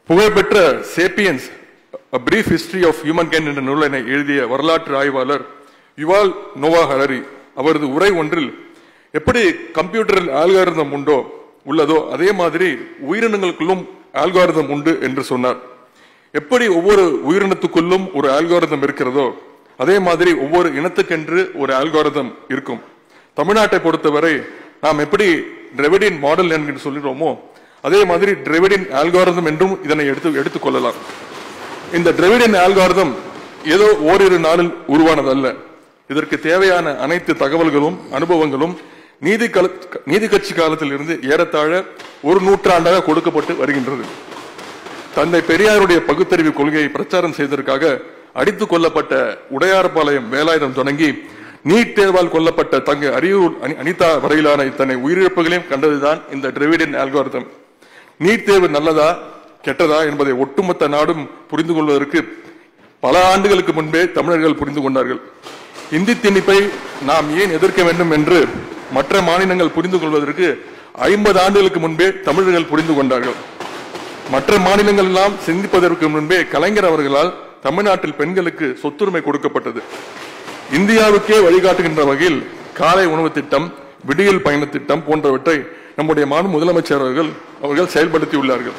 புகழ்பெற்ற Sapiens A Brief History of Humankind என்ற நூலினை எழுதிய வரலாற்று ஆய்வாளர் யுவால் நோவா ஹரரி அவரது உரை ஒன்றில் எப்படி கம்ப்யூட்டரில் ஆல்காரிதம் உண்டோ உள்ளதோ அதே மாதிரி உயிரினங்களுக்குள்ளும் ஆல்காரிதம் உண்டு என்று சொன்னார் எப்படி ஒவ்வொரு உயிரினத்துக்குள்ளும் ஒரு ஆல்காரிதம் இருக்கிறதோ அதே மாதிரி ஒவ்வொரு இனத்துக்கென்று ஒரு ஆல்காரிதம் இருக்கும் தமிழ்நாட்டை பொறுத்தவரை நாம் எப்படி டிரெவிடின் மாடல் என்று சொல்கிறோமோ அதே மாதிரி டிரெவிடின் ஆல்காரிதம் என்றும் இதனை எடுத்து எடுத்துக்கொள்ளலாம் இந்த டிரெவிடின் ஆல்காரிதம் ஏதோ ஓரிரு நாளில் உருவானதல்ல இதற்கு தேவையான அனைத்து தகவல்களும் அனுபவங்களும் நீதி கல நீதி கட்சி காலத்தில் இருந்து ஏறத்தாழ ஒரு நூற்றாண்டாக கொடுக்கப்பட்டு வருகின்றது தந்தை பெரியாருடைய பகுத்தறிவு கொள்கையை பிரச்சாரம் செய்ததற்காக அடித்துக் கொல்லப்பட்ட உடையார்பாளையம் வேலாயுதம் தொடங்கி நீட் தேர்வால் கொல்லப்பட்ட தங்க அரியூர் அனி- அனிதா வரையிலான இத்தனை உயிரிழப்புகளையும் கண்டதுதான் இந்த டிரெவிடின் ஆல்காரிதம் நீட் தேர்வு நல்லதா கெட்டதா என்பதை ஒட்டுமொத்த நாடும் புரிந்து கொள்வதற்கு பல ஆண்டுகளுக்கு முன்பே தமிழர்கள் புரிந்து கொண்டார்கள் இந்தி திணிப்பை நாம் ஏன் எதிர்க்க வேண்டும் என்று மற்ற மாநிலங்கள் புரிந்து கொள்வதற்கு ஐம்பது ஆண்டுகளுக்கு முன்பே தமிழர்கள் புரிந்து கொண்டார்கள் மற்ற மாநிலங்கள் எல்லாம் சிந்திப்பதற்கு முன்பே கலைஞர் அவர்களால் தமிழ்நாட்டில் பெண்களுக்கு சொத்துரிமை கொடுக்கப்பட்டது இந்தியாவுக்கே வழிகாட்டுகின்ற வகையில் காலை உணவு திட்டம் விடியல் பயண திட்டம் போன்றவற்றை நம்முடைய மாநில முதலமைச்சர் அவர்கள் அவர்கள் செயல்படுத்தியுள்ளார்கள்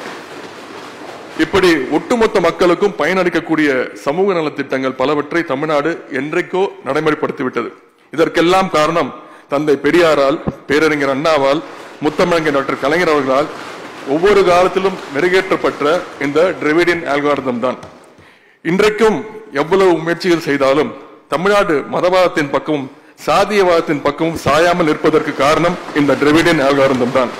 இப்படி ஒட்டுமொத்த மக்களுக்கும் பயனளிக்கக்கூடிய சமூக நலத்திட்டங்கள் பலவற்றை தமிழ்நாடு என்றைக்கோ நடைமுறைப்படுத்திவிட்டது இதற்கெல்லாம் காரணம் தந்தை பெரியாரால் பேரறிஞர் அண்ணாவால் முத்தமிழங்க டாக்டர் கலைஞர் அவர்களால் ஒவ்வொரு காலத்திலும் மெருகேற்றப்பட்ட இந்த டிரெவிடியன் ஆல்காரிதம் தான் இன்றைக்கும் எவ்வளவு முயற்சிகள் செய்தாலும் தமிழ்நாடு மதவாதத்தின் பக்கமும் சாதியவாதத்தின் பக்கமும் சாயாமல் இருப்பதற்கு காரணம் இந்த டிரெவிடியன் ஆல்காரிதம் தான்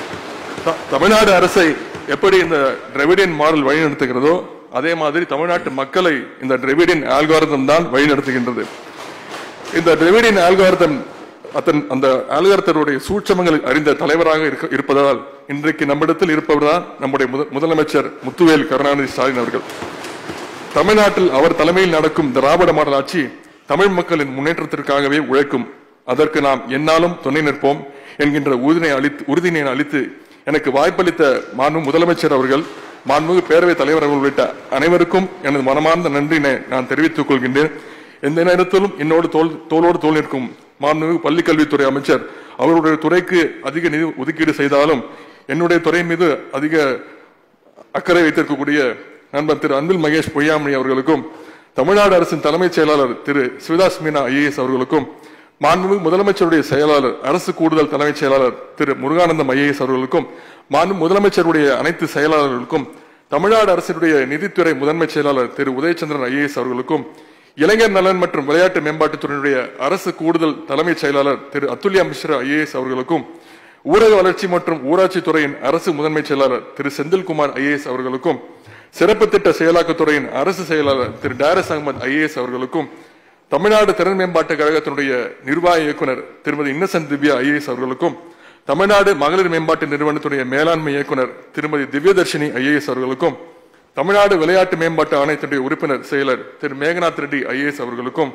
த- தமிழ்நாடு அரசை எப்படி இந்த டிரெவிடியன் மாடல் வழிநடத்துகிறதோ அதே மாதிரி தமிழ்நாட்டு மக்களை இந்த டிரெவிடியன் ஆல்காரிதம் தான் வழிநடத்துகின்றது இந்த டிரெவிடியன் ஆல்காரிதம் அத்தன் அந்த ஆல்காரத்தருடைய சூட்சமங்கள் அறிந்த தலைவராக இருக்க- இருப்பதால் இன்றைக்கு நம்மிடத்தில் இருப்பவர் தான் நம்முடைய முத- முதலமைச்சர் முத்துவேல் கருணாநிதி ஸ்டாலின் அவர்கள் தமிழ்நாட்டில் அவர் தலைமையில் நடக்கும் திராவிட மாடல் ஆட்சி தமிழ் மக்களின் முன்னேற்றத்திற்காகவே உழைக்கும் அதற்கு நாம் என்னாலும் துணை நிற்போம் என்கின்ற உறுதினை அளித்து உறுதியினை அளித்து எனக்கு வாய்ப்பளித்த மாண்பு முதலமைச்சர் அவர்கள் மாண்புமிகு பேரவைத் தலைவர் அவர்கள் உள்ளிட்ட அனைவருக்கும் எனது மனமார்ந்த நன்றினை நான் தெரிவித்துக் கொள்கின்றேன் எந்த நேரத்திலும் என்னோடு தோல் தோளோடு தோல் நிற்கும் மாண்புமிகு பள்ளிக்கல்வித்துறை அமைச்சர் அவருடைய துறைக்கு அதிக நிதி ஒதுக்கீடு செய்தாலும் என்னுடைய துறை மீது அதிக அக்கறை வைத்திருக்கக்கூடிய நண்பர் திரு அன்பில் மகேஷ் பொய்யாமணி அவர்களுக்கும் தமிழ்நாடு அரசின் தலைமைச் செயலாளர் திரு சிவதாஸ் மீனா ஐஏஎஸ் அவர்களுக்கும் மாண்புமிகு முதலமைச்சருடைய செயலாளர் அரசு கூடுதல் தலைமைச் செயலாளர் திரு முருகானந்தம் ஐஏஎஸ் அவர்களுக்கும் மாண்பு முதலமைச்சருடைய அனைத்து செயலாளர்களுக்கும் தமிழ்நாடு அரசினுடைய நிதித்துறை முதன்மைச் செயலாளர் திரு உதயச்சந்திரன் ஐஏஎஸ் அவர்களுக்கும் இளைஞர் நலன் மற்றும் விளையாட்டு மேம்பாட்டுத்துறையினுடைய அரசு கூடுதல் தலைமைச் செயலாளர் திரு அத்துல்யா மிஸ்ரா ஐஏஎஸ் அவர்களுக்கும் ஊரக வளர்ச்சி மற்றும் ஊராட்சி துறையின் அரசு முதன்மைச் செயலாளர் திரு செந்தில்குமார் ஐஏஎஸ் அவர்களுக்கும் சிறப்பு திட்ட செயலாக்கத்துறையின் அரசு செயலாளர் திரு டாரஸ் அகமது ஐஏஎஸ் அவர்களுக்கும் தமிழ்நாடு திறன் மேம்பாட்டு கழகத்தினுடைய நிர்வாக இயக்குனர் திருமதி இன்னசென்ட் திவ்யா ஐஏஎஸ் அவர்களுக்கும் தமிழ்நாடு மகளிர் மேம்பாட்டு நிறுவனத்துடைய மேலாண்மை இயக்குனர் திருமதி திவ்யதர்ஷினி ஐஏஎஸ் அவர்களுக்கும் தமிழ்நாடு விளையாட்டு மேம்பாட்டு ஆணையத்தினுடைய உறுப்பினர் செயலர் திரு மேகநாத் ரெட்டி ஐஏஎஸ் அவர்களுக்கும்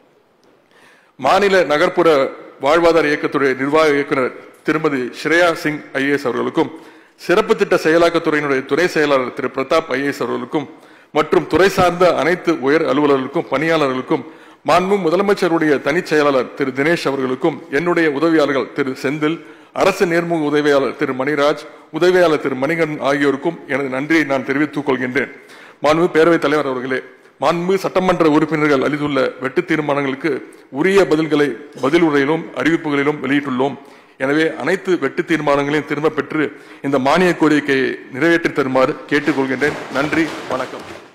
மாநில நகர்ப்புற வாழ்வாதார இயக்கத்துடைய நிர்வாக இயக்குனர் திருமதி ஸ்ரேயா சிங் ஐஏஎஸ் அவர்களுக்கும் சிறப்பு திட்ட செயலாக்கத்துறையினுடைய துறை செயலாளர் திரு பிரதாப் ஐஏஎஸ் அவர்களுக்கும் மற்றும் துறை சார்ந்த அனைத்து உயர் அலுவலர்களுக்கும் பணியாளர்களுக்கும் மாண்பு முதலமைச்சருடைய தனிச் செயலாளர் திரு தினேஷ் அவர்களுக்கும் என்னுடைய உதவியாளர்கள் திரு செந்தில் அரசு நேர்முக உதவியாளர் திரு மணிராஜ் உதவியாளர் திரு மணிகண்டன் ஆகியோருக்கும் எனது நன்றியை நான் தெரிவித்துக் கொள்கின்றேன் மாண்பு பேரவைத் தலைவர் அவர்களே மாண்பு சட்டமன்ற உறுப்பினர்கள் அளித்துள்ள வெட்டு தீர்மானங்களுக்கு உரிய பதில்களை பதில் உரையிலும் அறிவிப்புகளிலும் வெளியிட்டுள்ளோம் எனவே அனைத்து வெட்டு தீர்மானங்களையும் திரும்ப பெற்று இந்த மானிய கோரிக்கையை நிறைவேற்றி தருமாறு கேட்டுக்கொள்கின்றேன் நன்றி வணக்கம்